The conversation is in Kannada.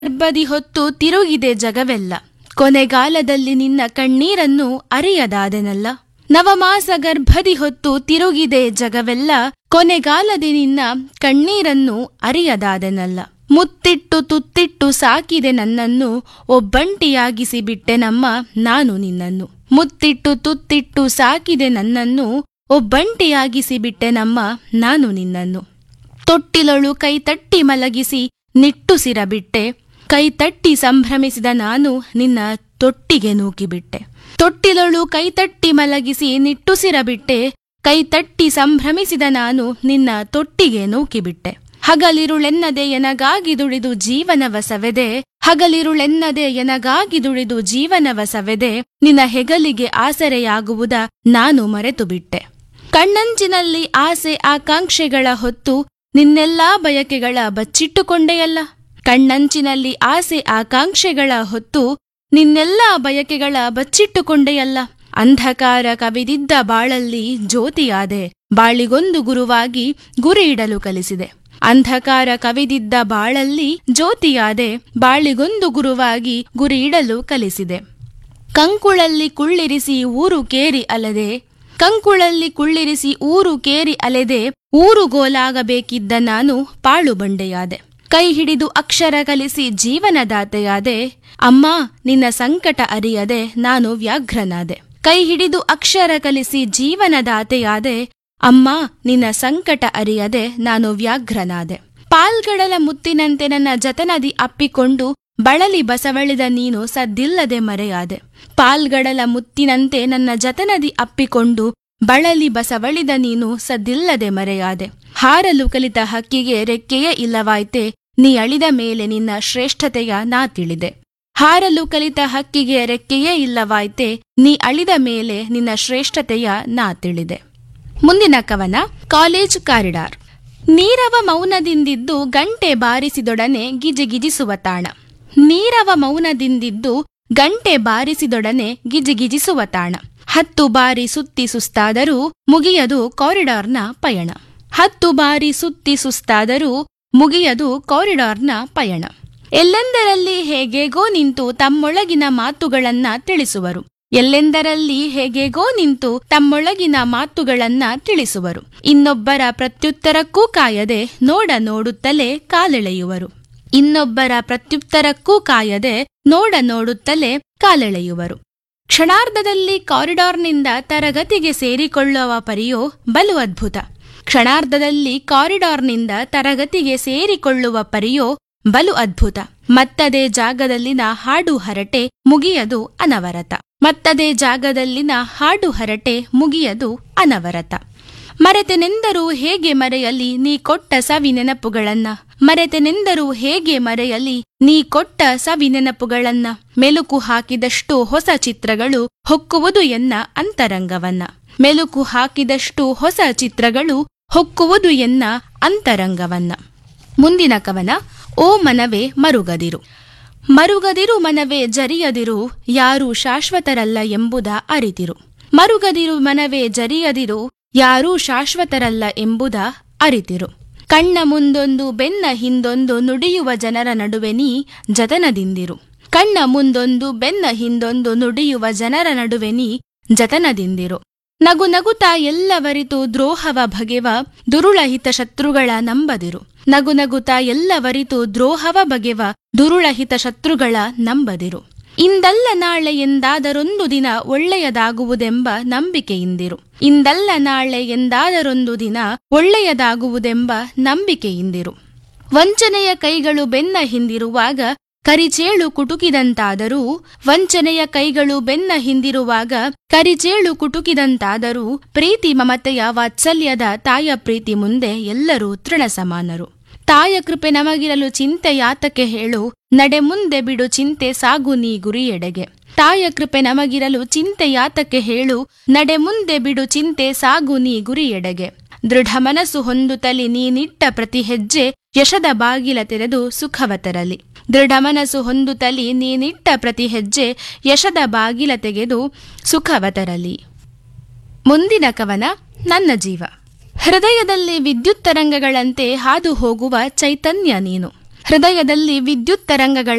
ಗರ್ಭದಿ ಹೊತ್ತು ತಿರುಗಿದೆ ಜಗವೆಲ್ಲ ಕೊನೆಗಾಲದಲ್ಲಿ ನಿನ್ನ ಕಣ್ಣೀರನ್ನು ಅರಿಯದಾದೆನಲ್ಲ ನವಮಾಸ ಗರ್ಭದಿ ಹೊತ್ತು ತಿರುಗಿದೆ ಜಗವೆಲ್ಲ ಕೊನೆಗಾಲದಿ ನಿನ್ನ ಕಣ್ಣೀರನ್ನು ಅರಿಯದಾದೆನಲ್ಲ ಮುತ್ತಿಟ್ಟು ತುತ್ತಿಟ್ಟು ಸಾಕಿದೆ ನನ್ನನ್ನು ಒಬ್ಬಂಟಿಯಾಗಿಸಿ ಬಿಟ್ಟೆ ನಮ್ಮ ನಾನು ನಿನ್ನನ್ನು ಮುತ್ತಿಟ್ಟು ತುತ್ತಿಟ್ಟು ಸಾಕಿದೆ ನನ್ನನ್ನು ಒಬ್ಬಂಟಿಯಾಗಿಸಿ ಬಿಟ್ಟೆ ನಮ್ಮ ನಾನು ನಿನ್ನನ್ನು ತೊಟ್ಟಿಲೊಳು ಕೈ ತಟ್ಟಿ ಮಲಗಿಸಿ ನಿಟ್ಟುಸಿರ ಬಿಟ್ಟೆ ಕೈ ತಟ್ಟಿ ಸಂಭ್ರಮಿಸಿದ ನಾನು ನಿನ್ನ ತೊಟ್ಟಿಗೆ ನೂಕಿಬಿಟ್ಟೆ ತೊಟ್ಟಿಲೊಳು ಕೈ ತಟ್ಟಿ ಮಲಗಿಸಿ ನಿಟ್ಟುಸಿರ ಬಿಟ್ಟೆ ಕೈ ತಟ್ಟಿ ಸಂಭ್ರಮಿಸಿದ ನಾನು ನಿನ್ನ ತೊಟ್ಟಿಗೆ ನೂಕಿಬಿಟ್ಟೆ ಹಗಲಿರುಳೆನ್ನದೆ ಎನಗಾಗಿ ದುಡಿದು ಜೀವನವ ಸವೆದೆ ಹಗಲಿರುಳೆನ್ನದೆ ಎನಗಾಗಿ ದುಡಿದು ಜೀವನವ ಸವೆದೆ ನಿನ್ನ ಹೆಗಲಿಗೆ ಆಸರೆಯಾಗುವುದ ನಾನು ಮರೆತು ಬಿಟ್ಟೆ ಕಣ್ಣಂಚಿನಲ್ಲಿ ಆಸೆ ಆಕಾಂಕ್ಷೆಗಳ ಹೊತ್ತು ನಿನ್ನೆಲ್ಲಾ ಬಯಕೆಗಳ ಬಚ್ಚಿಟ್ಟುಕೊಂಡೆಯಲ್ಲ ಕಣ್ಣಂಚಿನಲ್ಲಿ ಆಸೆ ಆಕಾಂಕ್ಷೆಗಳ ಹೊತ್ತು ನಿನ್ನೆಲ್ಲಾ ಬಯಕೆಗಳ ಬಚ್ಚಿಟ್ಟುಕೊಂಡೆಯಲ್ಲ ಅಂಧಕಾರ ಕವಿದಿದ್ದ ಬಾಳಲ್ಲಿ ಜ್ಯೋತಿಯಾದೆ ಬಾಳಿಗೊಂದು ಗುರುವಾಗಿ ಗುರಿ ಇಡಲು ಕಲಿಸಿದೆ ಅಂಧಕಾರ ಕವಿದಿದ್ದ ಬಾಳಲ್ಲಿ ಜ್ಯೋತಿಯಾದೆ ಬಾಳಿಗೊಂದು ಗುರುವಾಗಿ ಗುರಿ ಇಡಲು ಕಲಿಸಿದೆ ಕಂಕುಳಲ್ಲಿ ಕುಳ್ಳಿರಿಸಿ ಊರು ಕೇರಿ ಅಲದೆ ಕಂಕುಳಲ್ಲಿ ಕುಳ್ಳಿರಿಸಿ ಊರು ಕೇರಿ ಅಲೆದೆ ಊರುಗೋಲಾಗಬೇಕಿದ್ದ ನಾನು ಪಾಳು ಬಂಡೆಯಾದೆ ಕೈ ಹಿಡಿದು ಅಕ್ಷರ ಕಲಿಸಿ ಜೀವನದಾತೆಯಾದೆ ಅಮ್ಮ ನಿನ್ನ ಸಂಕಟ ಅರಿಯದೆ ನಾನು ವ್ಯಾಘ್ರನಾದೆ ಕೈ ಹಿಡಿದು ಅಕ್ಷರ ಕಲಿಸಿ ಜೀವನದಾತೆಯಾದೆ ಅಮ್ಮ ನಿನ್ನ ಸಂಕಟ ಅರಿಯದೆ ನಾನು ವ್ಯಾಘ್ರನಾದೆ ಪಾಲ್ಗಡಲ ಮುತ್ತಿನಂತೆ ನನ್ನ ಜತನದಿ ಅಪ್ಪಿಕೊಂಡು ಬಳಲಿ ಬಸವಳಿದ ನೀನು ಸದ್ದಿಲ್ಲದೆ ಮರೆಯಾದೆ ಪಾಲ್ಗಡಲ ಮುತ್ತಿನಂತೆ ನನ್ನ ಜತನದಿ ಅಪ್ಪಿಕೊಂಡು ಬಳಲಿ ಬಸವಳಿದ ನೀನು ಸದ್ದಿಲ್ಲದೆ ಮರೆಯಾದೆ ಹಾರಲು ಕಲಿತ ಹಕ್ಕಿಗೆ ರೆಕ್ಕೆಯೇ ಇಲ್ಲವಾಯ್ತೆ ನೀ ಅಳಿದ ಮೇಲೆ ನಿನ್ನ ಶ್ರೇಷ್ಠತೆಯ ನಾ ತಿಳಿದೆ ಹಾರಲು ಕಲಿತ ಹಕ್ಕಿಗೆ ರೆಕ್ಕೆಯೇ ಇಲ್ಲವಾಯ್ತೆ ನೀ ಅಳಿದ ಮೇಲೆ ನಿನ್ನ ಶ್ರೇಷ್ಠತೆಯ ನಾ ತಿಳಿದೆ ಮುಂದಿನ ಕವನ ಕಾಲೇಜ್ ಕಾರಿಡಾರ್ ನೀರವ ಮೌನದಿಂದಿದ್ದು ಗಂಟೆ ಬಾರಿಸಿದೊಡನೆ ಗಿಜಿಗಿಜಿಸುವ ತಾಣ ನೀರವ ಮೌನದಿಂದಿದ್ದು ಗಂಟೆ ಬಾರಿಸಿದೊಡನೆ ಗಿಜಿಗಿಜಿಸುವ ತಾಣ ಹತ್ತು ಬಾರಿ ಸುತ್ತಿ ಸುಸ್ತಾದರೂ ಮುಗಿಯದು ಕಾರಿಡಾರ್ನ ಪಯಣ ಹತ್ತು ಬಾರಿ ಸುತ್ತಿ ಸುಸ್ತಾದರೂ ಮುಗಿಯದು ಕಾರಿಡಾರ್ನ ಪಯಣ ಎಲ್ಲೆಂದರಲ್ಲಿ ಹೇಗೇಗೋ ನಿಂತು ತಮ್ಮೊಳಗಿನ ಮಾತುಗಳನ್ನ ತಿಳಿಸುವರು ಎಲ್ಲೆಂದರಲ್ಲಿ ಹೇಗೇಗೋ ನಿಂತು ತಮ್ಮೊಳಗಿನ ಮಾತುಗಳನ್ನ ತಿಳಿಸುವರು ಇನ್ನೊಬ್ಬರ ಪ್ರತ್ಯುತ್ತರಕ್ಕೂ ಕಾಯದೆ ನೋಡ ನೋಡುತ್ತಲೇ ಕಾಲೆಳೆಯುವರು ಇನ್ನೊಬ್ಬರ ಪ್ರತ್ಯುತ್ತರಕ್ಕೂ ಕಾಯದೆ ನೋಡ ನೋಡುತ್ತಲೇ ಕಾಲೆಳೆಯುವರು ಕ್ಷಣಾರ್ಧದಲ್ಲಿ ಕಾರಿಡಾರ್ನಿಂದ ತರಗತಿಗೆ ಸೇರಿಕೊಳ್ಳುವ ಪರಿಯೋ ಬಲು ಅದ್ಭುತ ಕ್ಷಣಾರ್ಧದಲ್ಲಿ ಕಾರಿಡಾರ್ನಿಂದ ತರಗತಿಗೆ ಸೇರಿಕೊಳ್ಳುವ ಪರಿಯೋ ಬಲು ಅದ್ಭುತ ಮತ್ತದೇ ಜಾಗದಲ್ಲಿನ ಹಾಡು ಹರಟೆ ಮುಗಿಯದು ಅನವರತ ಮತ್ತದೇ ಜಾಗದಲ್ಲಿನ ಹಾಡು ಹರಟೆ ಮುಗಿಯದು ಅನವರತ ಮರೆತೆನೆಂದರೂ ಹೇಗೆ ಮರೆಯಲಿ ನೀ ಕೊಟ್ಟ ಸವಿ ನೆನಪುಗಳನ್ನ ಮರೆತೆನೆಂದರೂ ಹೇಗೆ ಮರೆಯಲಿ ನೀ ಕೊಟ್ಟ ಸವಿ ನೆನಪುಗಳನ್ನ ಮೆಲುಕು ಹಾಕಿದಷ್ಟು ಹೊಸ ಚಿತ್ರಗಳು ಹೊಕ್ಕುವುದು ಎನ್ನ ಅಂತರಂಗವನ್ನ ಮೆಲುಕು ಹಾಕಿದಷ್ಟು ಹೊಸ ಚಿತ್ರಗಳು ಹೊಕ್ಕುವುದು ಎನ್ನ ಅಂತರಂಗವನ್ನ ಮುಂದಿನ ಕವನ ಓ ಮನವೇ ಮರುಗದಿರು ಮರುಗದಿರು ಮನವೇ ಜರಿಯದಿರು ಯಾರೂ ಶಾಶ್ವತರಲ್ಲ ಎಂಬುದ ಅರಿತಿರು ಮರುಗದಿರು ಮನವೇ ಜರಿಯದಿರು ಯಾರೂ ಶಾಶ್ವತರಲ್ಲ ಎಂಬುದ ಅರಿತಿರು ಕಣ್ಣ ಮುಂದೊಂದು ಬೆನ್ನ ಹಿಂದೊಂದು ನುಡಿಯುವ ಜನರ ನಡುವೆ ನೀ ಜತನದಿಂದಿರು ಕಣ್ಣ ಮುಂದೊಂದು ಬೆನ್ನ ಹಿಂದೊಂದು ನುಡಿಯುವ ಜನರ ನಡುವೆ ನೀ ಜತನದಿಂದಿರು ನಗು ನಗುತ್ತಾ ಎಲ್ಲವರಿತು ದ್ರೋಹವ ಬಗೆವ ದುರುಳಹಿತ ಶತ್ರುಗಳ ನಂಬದಿರು ನಗು ನಗುತ್ತಾ ಎಲ್ಲವರಿತು ದ್ರೋಹವ ಬಗೆವ ದುರುಳಹಿತ ಶತ್ರುಗಳ ನಂಬದಿರು ಇಂದಲ್ಲ ನಾಳೆ ಎಂದಾದರೊಂದು ದಿನ ಒಳ್ಳೆಯದಾಗುವುದೆಂಬ ನಂಬಿಕೆಯಿಂದಿರು ಇಂದಲ್ಲ ನಾಳೆ ಎಂದಾದರೊಂದು ದಿನ ಒಳ್ಳೆಯದಾಗುವುದೆಂಬ ನಂಬಿಕೆಯಿಂದಿರು ವಂಚನೆಯ ಕೈಗಳು ಬೆನ್ನ ಹಿಂದಿರುವಾಗ ಕರಿಚೇಳು ಕುಟುಕಿದಂತಾದರೂ ವಂಚನೆಯ ಕೈಗಳು ಬೆನ್ನ ಹಿಂದಿರುವಾಗ ಕರಿಚೇಳು ಕುಟುಕಿದಂತಾದರೂ ಪ್ರೀತಿ ಮಮತೆಯ ವಾತ್ಸಲ್ಯದ ತಾಯ ಪ್ರೀತಿ ಮುಂದೆ ಎಲ್ಲರೂ ತೃಣ ಸಮಾನರು ತಾಯ ಕೃಪೆ ನಮಗಿರಲು ಚಿಂತೆ ಯಾತಕ್ಕೆ ಹೇಳು ನಡೆ ಮುಂದೆ ಬಿಡು ಚಿಂತೆ ಸಾಗು ನೀ ಗುರಿಯೆಡೆಗೆ ತಾಯ ಕೃಪೆ ನಮಗಿರಲು ಚಿಂತೆ ಯಾತಕ್ಕೆ ಹೇಳು ನಡೆ ಮುಂದೆ ಬಿಡು ಚಿಂತೆ ಸಾಗು ನೀ ಗುರಿಯೆಡೆಗೆ ದೃಢ ಮನಸ್ಸು ಹೊಂದುತ್ತಲಿ ನೀನಿಟ್ಟ ಪ್ರತಿ ಹೆಜ್ಜೆ ಯಶದ ಬಾಗಿಲ ತೆರೆದು ಸುಖವ ತರಲಿ ದೃಢ ಮನಸ್ಸು ಹೊಂದುತ್ತಲಿ ನೀನಿಟ್ಟ ಪ್ರತಿ ಹೆಜ್ಜೆ ಯಶದ ಬಾಗಿಲ ತೆಗೆದು ಸುಖವ ತರಲಿ ಮುಂದಿನ ಕವನ ನನ್ನ ಜೀವ ಹೃದಯದಲ್ಲಿ ವಿದ್ಯುತ್ ತರಂಗಗಳಂತೆ ಹಾದು ಹೋಗುವ ಚೈತನ್ಯ ನೀನು ಹೃದಯದಲ್ಲಿ ವಿದ್ಯುತ್ ತರಂಗಗಳ